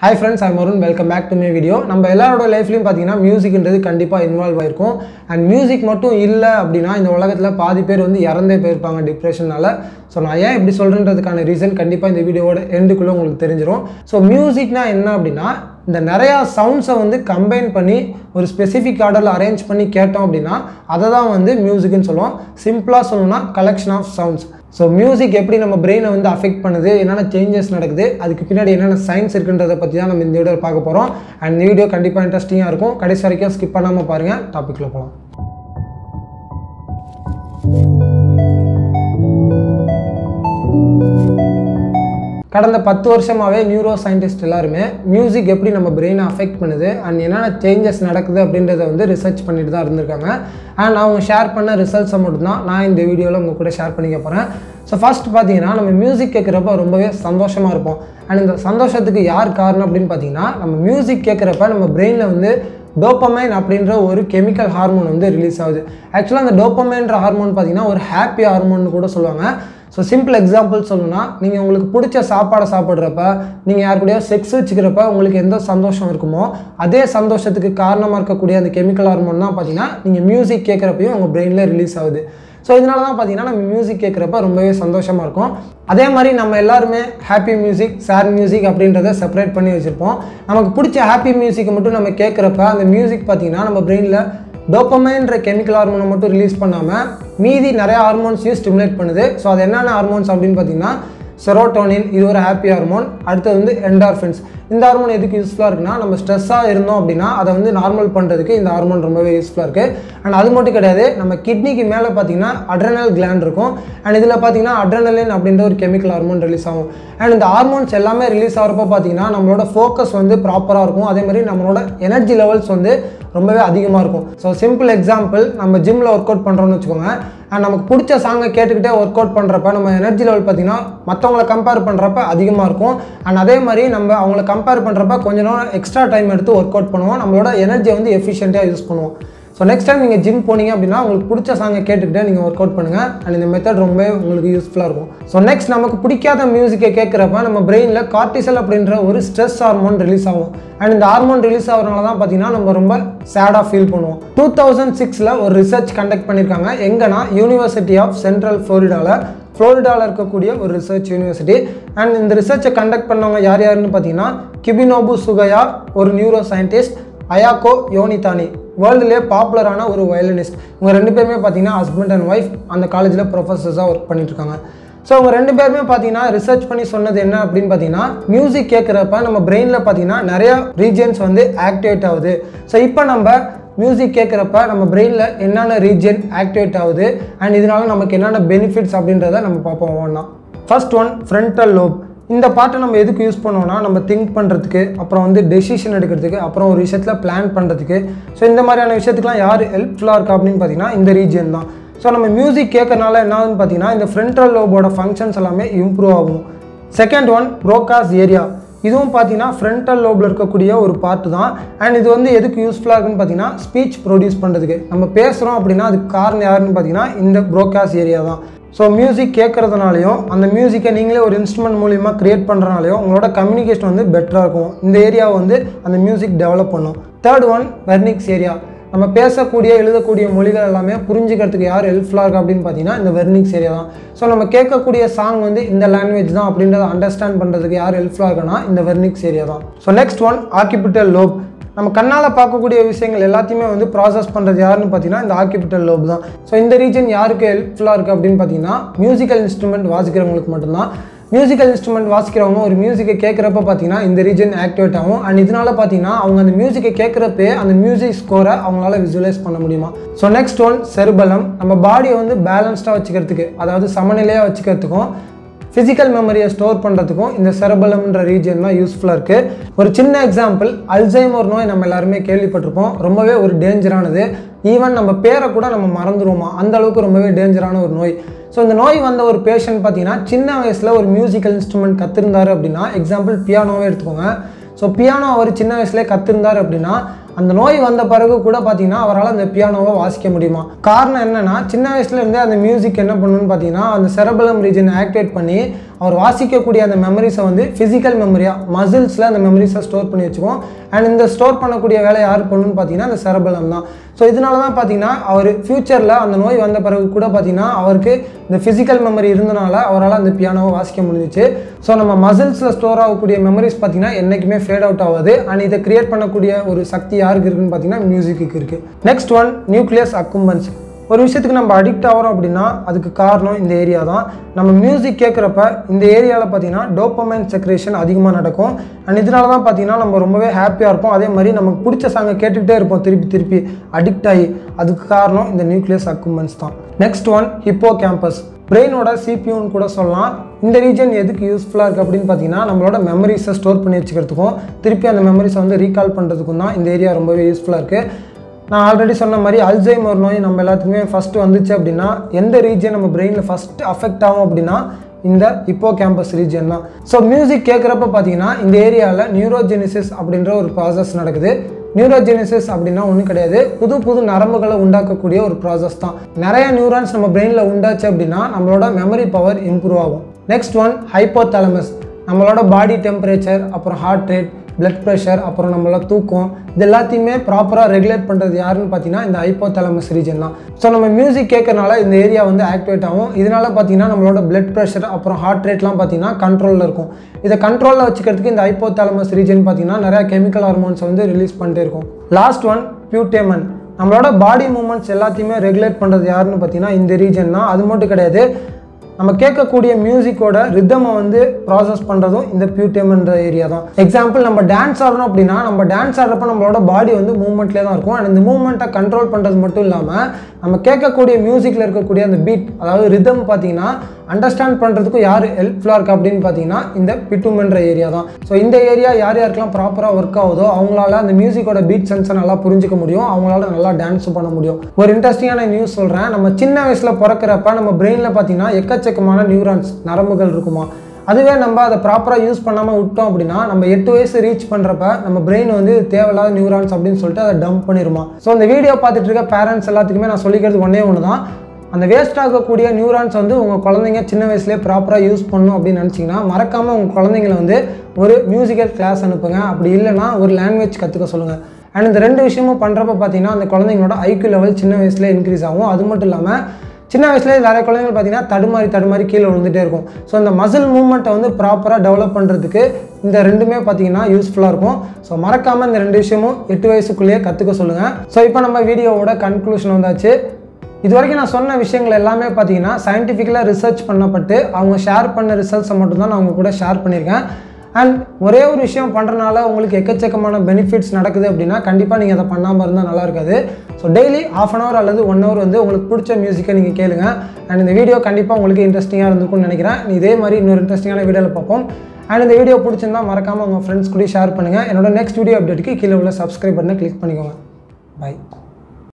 hi friends I Marun welcome back to my video நம்ம எல்லாரோட லைஃப்லையும் பார்த்தீங்கன்னா மியூசிக்ன்றது கண்டிப்பாக இன்வால்வ் ஆயிருக்கும் அண்ட் மியூசிக் மட்டும் இல்லை அப்படின்னா இந்த உலகத்தில் பாதி பேர் வந்து இறந்தே போயிருப்பாங்க டிப்ரெஷனால ஸோ நான் ஏன் இப்படி சொல்கிறதுக்கான ரீசன் கண்டிப்பாக இந்த வீடியோவோட எண்டுக்குள்ளே உங்களுக்கு தெரிஞ்சிடும் ஸோ மியூசிக்னா என்ன அப்படின்னா இந்த நிறையா சவுண்ட்ஸை வந்து கம்பைன் பண்ணி ஒரு ஸ்பெசிஃபிக் ஆர்டரில் அரேஞ்ச் பண்ணி கேட்டோம் அப்படின்னா அதை தான் வந்து மியூசிக்னு சொல்லுவோம் சிம்பிளாக சொல்லணும்னா collection of sounds so music எப்படி நம்ம பிரெயினை வந்து அஃபெக்ட் பண்ணுது என்னென்ன சேஞ்சஸ் நடக்குது அதுக்கு பின்னாடி என்னென்ன சயின்ஸ் இருக்குன்றதை பற்றி தான் நம்ம இந்த வீடியோவில் பார்க்க போகிறோம் அண்ட் இந்த வீடியோ கண்டிப்பாக இன்ட்ரெஸ்டிங்காக இருக்கும் கடைசி வரைக்கும் ஸ்கிப் பண்ணாமல் பாருங்கள் டாப்பிக்கில் போகலாம் கடந்த பத்து வருஷமாகவே நியூரோ சயின்டிஸ்ட் எல்லாருமே மியூசிக் எப்படி நம்ம பிரெயினை அஃபெக்ட் பண்ணுது அண்ட் என்னென்ன சேஞ்சஸ் நடக்குது அப்படின்றத வந்து ரிசர்ச் பண்ணிட்டு தான் இருந்திருக்காங்க அண்ட் அவங்க ஷேர் பண்ண ரிசல்ட்ஸை மட்டும்தான் நான் இந்த வீடியோவில் உங்கள் கூட ஷேர் பண்ணிக்க போகிறேன் ஸோ ஃபஸ்ட் பார்த்தீங்கன்னா நம்ம மியூசிக் கேட்குறப்ப ரொம்பவே சந்தோஷமாக இருப்போம் அண்ட் இந்த சந்தோஷத்துக்கு யார் காரணம் அப்படின்னு பார்த்தீங்கன்னா நம்ம மியூசிக் கேட்குறப்ப நம்ம பிரெயினில் வந்து டோப்பமைன் அப்படின்ற ஒரு கெமிக்கல் ஹார்மோன் வந்து ரிலீஸ் ஆகுது ஆக்சுவலாக அந்த டோப்பமைன்ற ஹார்மோன் பார்த்தீங்கன்னா ஒரு ஹாப்பி ஹார்மோன் கூட சொல்லுவாங்க ஸோ சிம்பிள் எக்ஸாம்பிள் சொல்லணும்னா நீங்கள் உங்களுக்கு பிடிச்ச சாப்பாடை சாப்பிட்றப்ப நீங்கள் யார் கூடயோ செக்ஸ் வச்சுக்கிறப்ப உங்களுக்கு எந்த சந்தோஷம் இருக்குமோ அதே சந்தோஷத்துக்கு காரணமாக இருக்கக்கூடிய அந்த கெமிக்கல் ஹார்மோன் தான் பார்த்தீங்கன்னா நீங்கள் மியூசிக் கேட்குறப்பையும் உங்கள் பிரெயினில் ரிலீஸ் ஆகுது ஸோ இதனால தான் பார்த்தீங்கன்னா நம்ம மியூசிக் கேட்குறப்ப ரொம்பவே சந்தோஷமாக இருக்கும் அதே மாதிரி நம்ம எல்லாருமே ஹாப்பி மியூசிக் சேட் மியூசிக் அப்படின்றத செப்பரேட் பண்ணி வச்சுருப்போம் நமக்கு பிடிச்ச ஹாப்பி மியூசிக்கை மட்டும் நம்ம கேட்குறப்ப அந்த மியூசிக் பார்த்தீங்கன்னா நம்ம பிரெயினில் டோப்பமைன்ற கெமிக்கல் ஹார்மோனை மட்டும் ரிலீஸ் பண்ணாமல் மீதி நிறைய ஹார்மோன்ஸையும் ஸ்டிமுலேட் பண்ணுது ஸோ அது என்னென்ன ஹார்மோன்ஸ் அப்படின்னு பார்த்தீங்கன்னா செரோட்டோனின் இது ஒரு ஹாப்பி ஹார்மோன் அடுத்தது வந்து என்டார்ஃபின்ஸ் இந்த ஹார்மோன் எதுக்கு யூஸ்ஃபுல்லாக இருக்குன்னா நம்ம ஸ்ட்ரெஸ்ஸாக இருந்தோம் அப்படின்னா அதை வந்து நார்மல் பண்ணுறதுக்கு இந்த ஹார்மோன் ரொம்பவே யூஸ்ஃபுல்லாக இருக்குது அண்ட் அது மட்டும் கிடையாது நம்ம கிட்னிக்கு மேலே பார்த்தீங்கன்னா அட்ரனல் கிளாண்ட் இருக்கும் அண்ட் இதில் பார்த்தீங்கன்னா அட்ரனலின் அப்படின்ற ஒரு கெமிக்கல் ஹார்மோன் ரிலீஸ் ஆகும் அண்ட் இந்த ஹார்மோன்ஸ் எல்லாமே ரிலீஸ் ஆகிறப்போ பார்த்தீங்கன்னா நம்மளோட ஃபோக்கஸ் வந்து ப்ராப்பராக இருக்கும் அதே மாதிரி நம்மளோட எனர்ஜி லெவல்ஸ் வந்து ரொம்பவே அதிகமாக இருக்கும் ஸோ சிம்பிள் எக்ஸாம்பிள் நம்ம ஜிம்மில் ஒர்க் அவுட் பண்ணுறோம்னு வச்சுக்கோங்க அண்ட் நமக்கு பிடிச்ச சாங்கை கேட்டுக்கிட்டே ஒர்க் அவுட் பண்ணுறப்ப நம்ம எனர்ஜி லெவல் பார்த்திங்கன்னா மற்றவங்கள கம்பேர் பண்ணுறப்ப அதிகமாக இருக்கும் அண்ட் அதே மாதிரி நம்ம அவங்கள கம்பேர் பண்ணுறப்ப கொஞ்ச நேரம் எக்ஸ்ட்ரா டைம் எடுத்து ஒர்க் அவுட் பண்ணுவோம் நம்மளோட எனர்ஜியை வந்து எஃபிஷியண்ட்டாக யூஸ் பண்ணுவோம் ஸோ நெக்ஸ்ட் டைம் நீங்கள் ஜிம் போனீங்க அப்படின்னா உங்களுக்கு பிடிச்ச சாங்கை கேட்டுக்கிட்டே நீங்கள் ஒர்க் அவுட் பண்ணுங்கள் அண்ட் இந்த மெத்தட் ரொம்பவே உங்களுக்கு யூஸ்ஃபுல்லாக இருக்கும் ஸோ நெக்ஸ்ட் நமக்கு பிடிக்காத மியூசிக்கை கேட்குறப்ப நம்ம பிரெயினில் கார்டிசல் அப்படின்ற ஒரு ஸ்ட்ரெஸ் ஹார்மோன் ரிலீஸ் ஆகும் அண்ட் இந்த ஹார்மோன் ரிலீஸ் ஆகிறனால தான் பார்த்தீங்கன்னா நம்ம ரொம்ப சேடாக ஃபீல் பண்ணுவோம் டூ தௌசண்ட் சிக்ஸில் ஒரு ரிசர்ச் கண்டக்ட் பண்ணியிருக்காங்க எங்கன்னா யூனிவர்சிட்டி ஆஃப் சென்ட்ரல் ஃப்ளோரிடாவில் ஃப்ளோரிடாவில் இருக்கக்கூடிய ஒரு ரிசர்ச் யூனிவர்சிட்டி அண்ட் இந்த ரிசர்ச்சை கண்டக்ட் பண்ணவங்க யார் யாருன்னு பார்த்தீங்கன்னா கிபினோபு சுகையா ஒரு நியூரோ சயின்டிஸ்ட் அயாக்கோ யோனிதானி வேர்ல்டுலேயே பாப்புலரான ஒரு வயலினிஸ்ட் இவங்க ரெண்டு பேருமே பார்த்தீங்கன்னா ஹஸ்பண்ட் அண்ட் ஒய்ஃப் அந்த காலேஜில் ப்ரொஃபஸர்ஸாக ஒர்க் பண்ணிட்டு இருக்காங்க ஸோ அவங்க ரெண்டு பேருமே பார்த்தீங்கன்னா ரிசர்ச் பண்ணி சொன்னது என்ன அப்படின்னு பார்த்தீங்கன்னா மியூசிக் கேட்குறப்ப நம்ம பிரெயினில் பார்த்தீங்கன்னா நிறையா ரீஜன்ஸ் வந்து ஆக்டிவேட் ஆகுது ஸோ இப்போ நம்ம மியூசிக் கேட்குறப்ப நம்ம பிரெயினில் என்னென்ன ரீஜன் ஆக்டிவேட் ஆகுது அண்ட் இதனால நமக்கு என்னென்ன பெனிஃபிட்ஸ் அப்படின்றத நம்ம பார்ப்போம் ஒன்றா ஃபர்ஸ்ட் ஒன் ஃப்ரண்டல் லோப் இந்த பாட்டை நம்ம எதுக்கு யூஸ் பண்ணோம்னா நம்ம திங்க் பண்ணுறதுக்கு அப்புறம் வந்து டெசிஷன் எடுக்கிறதுக்கு அப்புறம் ஒரு விஷயத்தில் பிளான் பண்ணுறதுக்கு ஸோ இந்த மாதிரியான விஷயத்துக்குலாம் யார் ஹெல்ப்ஃபுல்லாக இருக்கா அப்படின்னு பார்த்தீங்கன்னா இந்த ரீஜன் தான் ஸோ நம்ம மியூசிக் கேட்கறனால என்ன ஆகுதுன்னு பார்த்தீங்கன்னா இந்த ஃப்ரண்டல் லோபோட ஃபங்க்ஷன்ஸ் எல்லாமே இம்ப்ரூவ் ஆகும் செகண்ட் ஒன் ப்ரோகாஸ் ஏரியா இதுவும் பார்த்தீங்கன்னா ஃப்ரண்டல் லோபில் இருக்கக்கூடிய ஒரு பார்ட் தான் அண்ட் இது வந்து எதுக்கு யூஸ்ஃபுல்லாக இருக்குன்னு பார்த்தீங்கன்னா ஸ்பீச் ப்ரொடியூஸ் பண்ணுறதுக்கு நம்ம பேசுகிறோம் அப்படின்னா அதுக்கு காரணம் யாருன்னு பார்த்தீங்கன்னா இந்த ப்ரோகாஸ் ஏரியா தான் ஸோ மியூசிக் கேட்குறதுனாலையும் அந்த மியூசிக்கை நீங்களே ஒரு இன்ஸ்ட்ருமெண்ட் மூலிமா க்ரியேட் பண்ணுறனாலையும் உங்களோட கம்யூனிகேஷன் வந்து பெட்டராக இருக்கும் இந்த ஏரியாவை வந்து அந்த மியூசிக் டெவலப் பண்ணும் தேர்ட் ஒன் வெர்னிக்ஸ் ஏரியா நம்ம பேசக்கூடிய எழுதக்கூடிய மொழிகள் எல்லாமே புரிஞ்சுக்கிறதுக்கு யார் ஹெல்ப்ஃபுல்லாக இருக்குது அப்படின்னு பார்த்தீங்கன்னா இந்த வெர்னிக்ஸ் ஏரியா தான் ஸோ நம்ம கேட்கக்கூடிய சாங் வந்து இந்த லாங்குவேஜ் தான் அப்படின்றத அண்டர்ஸ்டாண்ட் பண்ணுறதுக்கு யார் ஹெல்ப்ஃபுல்லாக இருக்குன்னா இந்த வெர்னிக்ஸ் ஏரியா தான் so next one occipital lobe நம்ம கண்ணால் பார்க்கக்கூடிய விஷயங்கள் எல்லாத்தையுமே வந்து ப்ராசஸ் பண்ணுறது யாருன்னு பார்த்தீங்கன்னா இந்த ஆக்கிபிட்டல் லோப் தான் ஸோ இந்த ரீஜன் யாருக்கு ஹெல்ப்ஃபுல்லாக இருக்குது அப்படின்னு பார்த்தீங்கன்னா மியூசிக்கல் இன்ஸ்ட்ருமெண்ட் வாசிக்கிறவங்களுக்கு மட்டும்தான் மியூசிக்கல் இன்ஸ்ட்ருமெண்ட் வாசிக்கிறவங்க ஒரு மியூசிக்கை கேட்குறப்ப பார்த்தீங்கன்னா இந்த ரீஜன் ஆக்டிவேட் ஆகும் அண்ட் இதனால பார்த்தீங்கன்னா அவங்க அந்த மியூசிக்கை கேட்குறப்பே அந்த மியூசிக் ஸ்கோரை அவங்களால விசுவலைஸ் பண்ண முடியுமா ஸோ நெக்ஸ்ட் ஒன் செருபலம் நம்ம பாடியை வந்து பேலன்ஸ்டாக வச்சுக்கிறதுக்கு அதாவது சமநிலையாக வச்சுக்கிறதுக்கும் ஃபிசிக்கல் மெமரியை ஸ்டோர் பண்ணுறதுக்கும் இந்த செரபலம்ன்ற ரீஜன் தான் யூஸ்ஃபுல்லாக இருக்குது ஒரு சின்ன எக்ஸாம்பிள் அல்சைமர் நோய் நம்ம எல்லாருமே கேள்விப்பட்டிருப்போம் ரொம்பவே ஒரு டேஞ்சரானது ஈவன் நம்ம பேரை கூட நம்ம மறந்துடுவோமா அந்த அளவுக்கு ரொம்பவே டேஞ்சரான ஒரு நோய் ஸோ இந்த நோய் வந்த ஒரு பேஷண்ட் பார்த்தீங்கன்னா சின்ன வயசில் ஒரு மியூசிக்கல் இன்ஸ்ட்ருமெண்ட் கற்றுருந்தாரு அப்படின்னா எக்ஸாம்பிள் பியானோவே எடுத்துக்கோங்க ஸோ பியானோ அவர் சின்ன வயசுலேயே கற்றுருந்தார் அப்படின்னா அந்த நோய் வந்த பிறகு கூட பார்த்தீங்கன்னா அவரால் அந்த பியானோவை வாசிக்க முடியுமா காரணம் என்னன்னா சின்ன வயசுல இருந்தே அந்த மியூசிக் என்ன பண்ணணும்னு பார்த்தீங்கன்னா அந்த செரபலம் ரீஜன் ஆக்டிவேட் பண்ணி அவர் வாசிக்கக்கூடிய அந்த மெமரிஸை வந்து ஃபிசிக்கல் மெமரியாக மசில்ஸில் அந்த மெமரிஸை ஸ்டோர் பண்ணி வச்சுக்குவோம் அண்ட் இந்த ஸ்டோர் பண்ணக்கூடிய வேலை யார் பண்ணணும்னு பார்த்தீங்கன்னா அந்த செரபலம் தான் ஸோ இதனால தான் பார்த்தீங்கன்னா அவர் ஃப்யூச்சரில் அந்த நோய் வந்த பிறகு கூட பார்த்தீங்கன்னா அவருக்கு இந்த ஃபிசிக்கல் மெமரி இருந்தனால அவரால் அந்த பியானோவை வாசிக்க முடிஞ்சிச்சு ஸோ நம்ம மசில்ஸில் ஸ்டோர் ஆகக்கூடிய மெமரிஸ் பார்த்தீங்கன்னா என்றைக்குமே ஃபேட் அவுட் ஆகாது அண்ட் இதை கிரியேட் பண்ணக்கூடிய ஒரு சக்தி யாருக்கு இருக்குன்னு பார்த்தீங்கன்னா மியூசிக்கு இருக்குது நெக்ஸ்ட் ஒன் நியூக்ளியஸ் அக்கும்பன்ஸ் ஒரு விஷயத்துக்கு நம்ம அடிக்ட் ஆகிறோம் அப்படின்னா அதுக்கு காரணம் இந்த ஏரியா தான் நம்ம மியூசிக் கேட்குறப்ப இந்த ஏரியாவில் பார்த்தீங்கன்னா டோப்பமைன் செக்ரேஷன் அதிகமாக நடக்கும் அண்ட் இதனால தான் பார்த்தீங்கன்னா நம்ம ரொம்பவே ஹாப்பியாக இருப்போம் அதே மாதிரி நமக்கு பிடிச்ச சாங்கை கேட்டுக்கிட்டே இருப்போம் திருப்பி திருப்பி அடிக்ட் ஆகி அதுக்கு காரணம் இந்த நியூக்ளியஸ் அக்குமெண்ட்ஸ் தான் நெக்ஸ்ட் ஒன் ஹிப்போ கேம்பஸ் பிரெயினோட சிபியூன்னு கூட சொல்லலாம் இந்த ரீஜன் எதுக்கு யூஸ்ஃபுல்லாக இருக்குது அப்படின்னு பார்த்தீங்கன்னா நம்மளோட மெமரிஸை ஸ்டோர் பண்ணி வச்சுக்கிறதுக்கும் திருப்பி அந்த மெமரிஸை வந்து ரீகால் பண்ணுறதுக்கும் தான் இந்த ஏரியா ரொம்பவே யூஸ்ஃபுல்லாக இருக்குது நான் ஆல்ரெடி சொன்ன மாதிரி அல்சைமர் நோய் நம்ம எல்லாத்துக்குமே ஃபஸ்ட்டு வந்துச்சு அப்படின்னா எந்த ரீஜன் நம்ம பிரெயினில் ஃபஸ்ட்டு அஃபெக்ட் ஆகும் அப்படின்னா இந்த இப்போ கேம்பஸ் ரீஜன் தான் ஸோ மியூசிக் கேட்குறப்ப பார்த்தீங்கன்னா இந்த ஏரியாவில் நியூரோஜெனிசிஸ் அப்படின்ற ஒரு ப்ராசஸ் நடக்குது நியூரோஜெனிசிஸ் அப்படின்னா ஒன்றும் கிடையாது புது புது நரம்புகளை உண்டாக்கக்கூடிய ஒரு ப்ராசஸ் தான் நிறைய நியூரான்ஸ் நம்ம பிரெயினில் உண்டாச்சு அப்படின்னா நம்மளோட மெமரி பவர் இம்ப்ரூவ் ஆகும் நெக்ஸ்ட் ஒன் ஹைப்போதாலமஸ் நம்மளோட பாடி டெம்பரேச்சர் அப்புறம் ஹார்ட் ரேட் பிளட் ப்ரெஷர் அப்புறம் நம்மளோட தூக்கம் இது எல்லாத்தையுமே ப்ராப்பராக ரெகுலேட் பண்ணுறது யாருன்னு பார்த்தீங்கன்னா இந்த ஹைப்போதாலமஸ் ரீஜன் தான் ஸோ நம்ம மியூசிக் கேட்கறனால இந்த ஏரியா வந்து ஆக்டிவேட் ஆகும் இதனால பார்த்தீங்கன்னா நம்மளோட பிளட் ப்ரெஷர் அப்புறம் ஹார்ட் ரேட்லாம் பார்த்தீங்கன்னா கண்ட்ரோலில் இருக்கும் இதை கண்ட்ரோலில் வச்சுக்கிறதுக்கு இந்த ஹைப்போதாலமஸ் ரீஜன் பார்த்தீங்கன்னா நிறையா கெமிக்கல் ஹார்மோன்ஸ் வந்து ரிலீஸ் பண்ணிட்டே இருக்கும் லாஸ்ட் ஒன் பியூட்டேமன் நம்மளோட பாடி மூமெண்ட்ஸ் எல்லாத்தையுமே ரெகுலேட் பண்ணுறது யாருன்னு பார்த்தீங்கன்னா இந்த ரீஜன் தான் அது மட்டும் கிடையாது நம்ம கேட்கக்கூடிய மியூசிக்கோட ரித்தமை வந்து ப்ராசஸ் பண்ணுறதும் இந்த பியூட்டேம்ன்ற ஏரியா தான் எக்ஸாம்பிள் நம்ம டான்ஸ் ஆடுறோம் அப்படின்னா நம்ம டான்ஸ் ஆடுறப்ப நம்மளோட பாடி வந்து மூவ்மெண்ட்லேயே தான் இருக்கும் அண்ட் இந்த மூவ்மெண்ட்டை கண்ட்ரோல் பண்ணுறது மட்டும் இல்லாமல் நம்ம கேட்கக்கூடிய மியூசிக்கில் இருக்கக்கூடிய அந்த பீட் அதாவது ரிதம் பார்த்தீங்கன்னா அண்டர்ஸ்டாண்ட் பண்ணுறதுக்கும் யார் ஹெல்ப்ஃபுல்லாக இருக்குது அப்படின்னு பார்த்தீங்கன்னா இந்த பிட்டுமென்ற ஏரியா தான் ஸோ இந்த ஏரியா யார் யாருக்கெல்லாம் ப்ராப்பராக ஒர்க் ஆகுதோ அவங்களால அந்த மியூசிக்கோட பீட் சென்ஸை நல்லா புரிஞ்சிக்க முடியும் அவங்களால நல்லா டான்ஸும் பண்ண முடியும் ஒரு இன்ட்ரெஸ்டிங்கான நியூஸ் சொல்கிறேன் நம்ம சின்ன வயசில் பிறக்கிறப்ப நம்ம பிரெயினில் பார்த்தீங்கன்னா எக்கச்சக்கமான நியூரான்ஸ் நரம்புகள் இருக்குமா அதுவே நம்ம அதை ப்ராப்பராக யூஸ் பண்ணாமல் விட்டோம் அப்படின்னா நம்ம எட்டு வயசு ரீச் பண்ணுறப்ப நம்ம பிரெயின் வந்து தேவையில்லாத நியூரான்ஸ் அப்படின்னு சொல்லிட்டு அதை டம்ப் பண்ணிருமா ஸோ இந்த வீடியோ பார்த்துட்டு இருக்க பேரண்ட்ஸ் எல்லாத்துக்குமே நான் சொல்லிக்கிறது ஒன்றே ஒன்று தான் அந்த வேஸ்ட் ஆகக்கூடிய நியூரான்ஸ் வந்து உங்கள் குழந்தைங்க சின்ன வயசுலேயே ப்ராப்பராக யூஸ் பண்ணணும் அப்படின்னு நினச்சிங்கன்னா மறக்காமல் உங்கள் குழந்தைங்கள வந்து ஒரு மியூசிக்கல் கிளாஸ் அனுப்புங்க அப்படி இல்லைன்னா ஒரு லாங்குவேஜ் கற்றுக்க சொல்லுங்கள் அண்ட் இந்த ரெண்டு விஷயமும் பண்ணுறப்ப பார்த்தீங்கன்னா அந்த குழந்தைங்களோட ஐக்யூ லெவல் சின்ன வயசுலேயே இன்க்ரீஸ் ஆகும் அது மட்டும் இல்லாமல் சின்ன வயசுலேயே நிறைய குழந்தைகள் பார்த்தீங்கன்னா தடுமாறி தடுமாறி கீழே விழுந்துட்டே இருக்கும் ஸோ இந்த மசில் மூவ்மெண்ட்டை வந்து ப்ராப்பராக டெவலப் பண்ணுறதுக்கு இந்த ரெண்டுமே பார்த்தீங்கன்னா யூஸ்ஃபுல்லாக இருக்கும் ஸோ மறக்காமல் இந்த ரெண்டு விஷயமும் எட்டு வயசுக்குள்ளேயே கற்றுக்க சொல்லுங்கள் ஸோ இப்போ நம்ம வீடியோவோட கன்க்ளூஷன் வந்தாச்சு இது வரைக்கும் நான் சொன்ன விஷயங்கள் எல்லாமே பார்த்தீங்கன்னா சயின்டிஃபிக்கலாக ரிசர்ச் பண்ணப்பட்டு அவங்க ஷேர் பண்ண ரிசல்ட்ஸை மட்டும்தான் நான் அவங்க கூட ஷேர் பண்ணியிருக்கேன் அண்ட் ஒரே ஒரு விஷயம் பண்ணுறனால உங்களுக்கு எக்கச்சக்கமான பெனிஃபிட்ஸ் நடக்குது அப்படின்னா கண்டிப்பாக நீங்கள் அதை பண்ணாமல் இருந்தால் நல்லா இருக்காது so daily half an hour அல்லது ஒன் ஹவர் வந்து உங்களுக்கு பிடிச்ச மியூசிக்கை நீங்கள் கேளுங்க அண்ட் இந்த வீடியோ கண்டிப்பாக உங்களுக்கு இன்ட்ரெஸ்டிங்காக இருந்திருக்கும்னு நினைக்கிறேன் இதே மாதிரி இன்னொரு இன்ட்ரெஸ்டிங்கான வீடியோவில் பார்ப்போம் அண்ட் இந்த வீடியோ பிடிச்சிருந்தா மறக்காமல் உங்கள் ஃப்ரெண்ட்ஸ் கூட ஷேர் பண்ணுங்கள் என்னோட நெக்ஸ்ட் வீடியோ அப்டேட்டுக்கு கீழே உள்ள சப்ஸ்கிரைப் பண்ண கிளிக் பண்ணிக்கோங்க பை